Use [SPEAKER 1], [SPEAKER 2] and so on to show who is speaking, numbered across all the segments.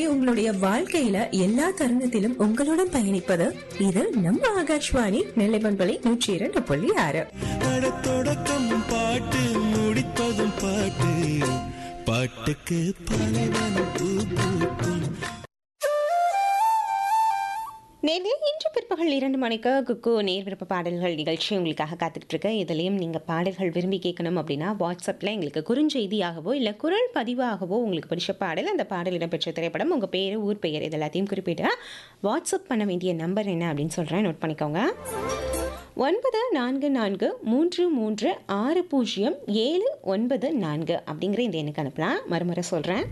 [SPEAKER 1] உங்களுடைய வாழ்க்கையில எல்லா தருணத்திலும் உங்களுடன் பயணிப்பது இது நம்ம ஆகாஷ்வாணி நெல்லை பண்பலை நூற்றி இரண்டு புள்ளி ஆறு
[SPEAKER 2] அட தொடக்கம் பாட்டு முடிப்பதும் பாட்டு பாட்டுக்கு பலவனம் பூ பூக்கும்
[SPEAKER 3] நேர்களே இன்று பிற்பகல் இரண்டு மணிக்கு குக்கு நேர் விருப்ப பாடல்கள் நிகழ்ச்சி உங்களுக்காக காத்துக்கிட்டு இருக்கு இதுலேயும் நீங்கள் பாடல்கள் விரும்பி கேட்கணும் அப்படின்னா வாட்ஸ்அப்பில் எங்களுக்கு குறுஞ்செய்தியாகவோ இல்லை குரல் பதிவாகவோ உங்களுக்கு பிடிச்ச பாடல் அந்த பாடல் இடம்பெற்ற திரைப்படம் உங்கள் பேர் ஊர் பெயர் இது எல்லாத்தையும் குறிப்பிட்டு வாட்ஸ்அப் பண்ண வேண்டிய நம்பர் என்ன அப்படின்னு சொல்கிறேன் நோட் பண்ணிக்கோங்க ஒன்பது நான்கு நான்கு மூன்று மூன்று ஆறு பூஜ்ஜியம் ஏழு ஒன்பது நான்கு அப்படிங்கிற இந்த எண்ணுக்கு அனுப்பலாம் மறுமுறை சொல்கிறேன்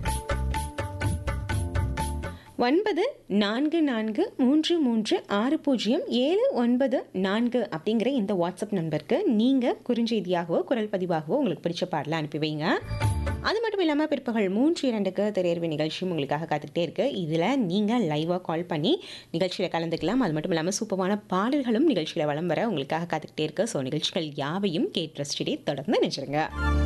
[SPEAKER 3] ஒன்பது நான்கு நான்கு மூன்று மூன்று ஆறு பூஜ்ஜியம் ஏழு ஒன்பது நான்கு அப்படிங்கிற இந்த வாட்ஸ்அப் நம்பருக்கு நீங்கள் குறுஞ்செய்தியாகவோ குரல் பதிவாகவோ உங்களுக்கு பிடிச்ச பாடலை அனுப்பி வைங்க அது மட்டும் இல்லாமல் பிற்பகல் மூன்று இரண்டுக்கு திரையர்வு நிகழ்ச்சியும் உங்களுக்காக காத்துக்கிட்டே இருக்கு இதில் நீங்கள் லைவாக கால் பண்ணி நிகழ்ச்சியில் கலந்துக்கலாம் அது மட்டும் இல்லாமல் சூப்பமான பாடல்களும் நிகழ்ச்சியில் வலம் வர உங்களுக்காக காத்துக்கிட்டே இருக்கு ஸோ நிகழ்ச்சிகள் யாவையும் கேட் ரசிச்சிட்டே தொடர்ந்து நினைச்சிருங்க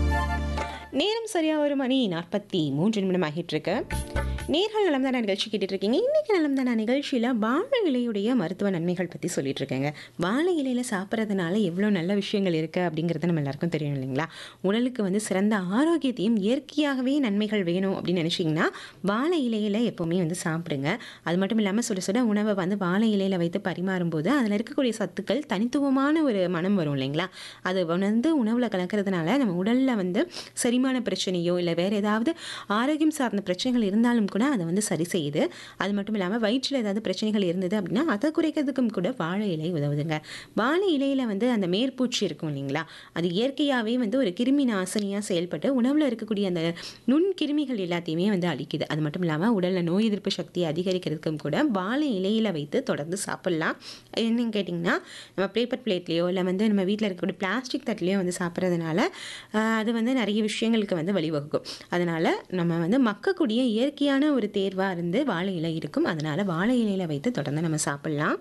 [SPEAKER 3] நேரம் சரியாக ஒரு மணி நாற்பத்தி மூன்று நிமிடம் ஆகிட்டு இருக்கு நேர்கள் நலம் தானா நிகழ்ச்சி கேட்டுட்டு இருக்கீங்க இன்னைக்கு நலம் தானா நிகழ்ச்சியில் வாழை இலையுடைய மருத்துவ நன்மைகள் பற்றி சொல்லிட்டு இருக்கேங்க வாழை இலையில சாப்பிட்றதுனால எவ்வளோ நல்ல விஷயங்கள் இருக்குது அப்படிங்கிறது நம்ம எல்லாருக்கும் தெரியும் இல்லைங்களா உடலுக்கு வந்து சிறந்த ஆரோக்கியத்தையும் இயற்கையாகவே நன்மைகள் வேணும் அப்படின்னு நினச்சிங்கன்னா வாழை இலையில எப்போவுமே வந்து சாப்பிடுங்க அது மட்டும் இல்லாமல் சுட சுட உணவை வந்து வாழை இலையில வைத்து பரிமாறும்போது அதில் இருக்கக்கூடிய சத்துக்கள் தனித்துவமான ஒரு மனம் வரும் இல்லைங்களா அது வந்து உணவில் கலக்கிறதுனால நம்ம உடலில் வந்து செரிமான பிரச்சனையோ இல்லை வேறு ஏதாவது ஆரோக்கியம் சார்ந்த பிரச்சனைகள் இருந்தாலும் கூட அதை வந்து சரி செய்யுது அது மட்டும் இல்லாமல் வயிற்றில் ஏதாவது பிரச்சனைகள் இருந்தது அப்படின்னா அதை குறைக்கிறதுக்கும் கூட வாழை இலை உதவுதுங்க வாழை இலையில் வந்து அந்த மேற்பூச்சி இருக்கும் இல்லைங்களா அது இயற்கையாகவே வந்து ஒரு கிருமி நாசினியாக செயல்பட்டு உணவில் இருக்கக்கூடிய அந்த நுண் கிருமிகள் எல்லாத்தையுமே வந்து அழிக்குது அது மட்டும் இல்லாமல் உடலில் நோய் எதிர்ப்பு சக்தியை அதிகரிக்கிறதுக்கும் கூட வாழை இலையில் வைத்து தொடர்ந்து சாப்பிட்லாம் என்னன்னு கேட்டிங்கன்னா நம்ம பேப்பர் பிளேட்லேயோ இல்லை வந்து நம்ம வீட்டில் இருக்கக்கூடிய பிளாஸ்டிக் தட்டிலையோ வந்து சாப்பிட்றதுனால ஆஹ், அது வந்து நிறைய விஷயங்களுக்கு வந்து வழிவகுக்கும் அதனால் நம்ம வந்து மக்கக்கூடிய இயற்கையான ஒரு தேர்வாக இருந்து வாழை இலை இருக்கும் அதனால் வாழை இலையில் வைத்து தொடர்ந்து நம்ம சாப்பிட்லாம்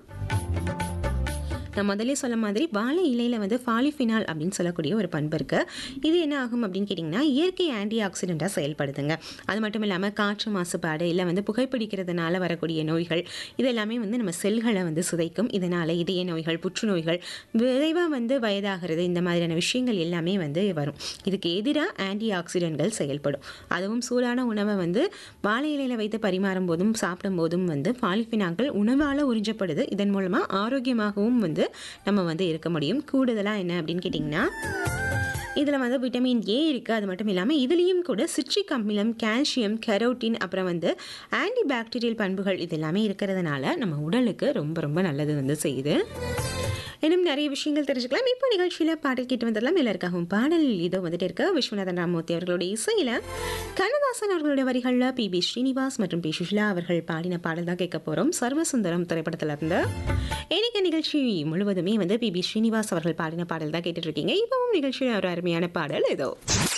[SPEAKER 3] நான் முதல்ல சொல்ல மாதிரி வாழை இலையில் வந்து ஃபாலிஃபினால் அப்படின்னு சொல்லக்கூடிய ஒரு பண்பு இருக்குது இது என்ன ஆகும் அப்படின்னு கேட்டிங்கன்னா இயற்கை ஆன்டி ஆக்சிடெண்ட்டாக செயல்படுதுங்க அது மட்டும் இல்லாமல் காற்று மாசுபாடு இல்லை வந்து புகைப்பிடிக்கிறதுனால வரக்கூடிய நோய்கள் இது எல்லாமே வந்து நம்ம செல்களை வந்து சிதைக்கும் இதனால் இதய நோய்கள் புற்றுநோய்கள் விரைவாக வந்து வயதாகிறது இந்த மாதிரியான விஷயங்கள் எல்லாமே வந்து வரும் இதுக்கு எதிராக ஆன்டி ஆக்சிடென்ட்கள் செயல்படும் அதுவும் சூடான உணவை வந்து வாழை இலையில் வைத்து பரிமாறும் போதும் சாப்பிடும் போதும் வந்து பாலிஃபினாக்கள் உணவால் உறிஞ்சப்படுது இதன் மூலமாக ஆரோக்கியமாகவும் வந்து நம்ம வந்து இருக்க முடியும் கூடுதலாக என்ன அப்படின்னு கேட்டிங்கன்னா இதில் வந்து விட்டமின் ஏ இருக்குது அது மட்டும் இல்லாமல் இதுலேயும் கூட சிட்ரிக் அமிலம் கால்சியம் கெரோட்டின் அப்புறம் வந்து ஆன்டி பாக்டீரியல் பண்புகள் இது எல்லாமே இருக்கிறதுனால நம்ம உடலுக்கு ரொம்ப ரொம்ப நல்லது வந்து செய்யுது இன்னும் நிறைய விஷயங்கள் தெரிஞ்சுக்கலாம் இப்போ நிகழ்ச்சியில் பாடல் கேட்டு வந்துடலாம் எல்லாருக்காகவும் பாடல் இதோ வந்துட்டு இருக்க விஸ்வநாதன் ராமூர்த்தி அவர்களுடைய இசையில் கண்ணதாசன் அவர்களுடைய வரிகளில் பி பி ஸ்ரீனிவாஸ் மற்றும் பி சுஷ்லா அவர்கள் பாடின பாடல் தான் கேட்க போகிறோம் சர்வசுந்தரம் திரைப்படத்தில் இருந்து இன்னைக்கு நிகழ்ச்சி முழுவதுமே வந்து பி பி ஸ்ரீனிவாஸ் அவர்கள் பாடின பாடல் தான் கேட்டுட்டு இருக்கீங்க இப்பவும் நிகழ்ச்சியில் ஒரு அருமையான பாடல் ஏதோ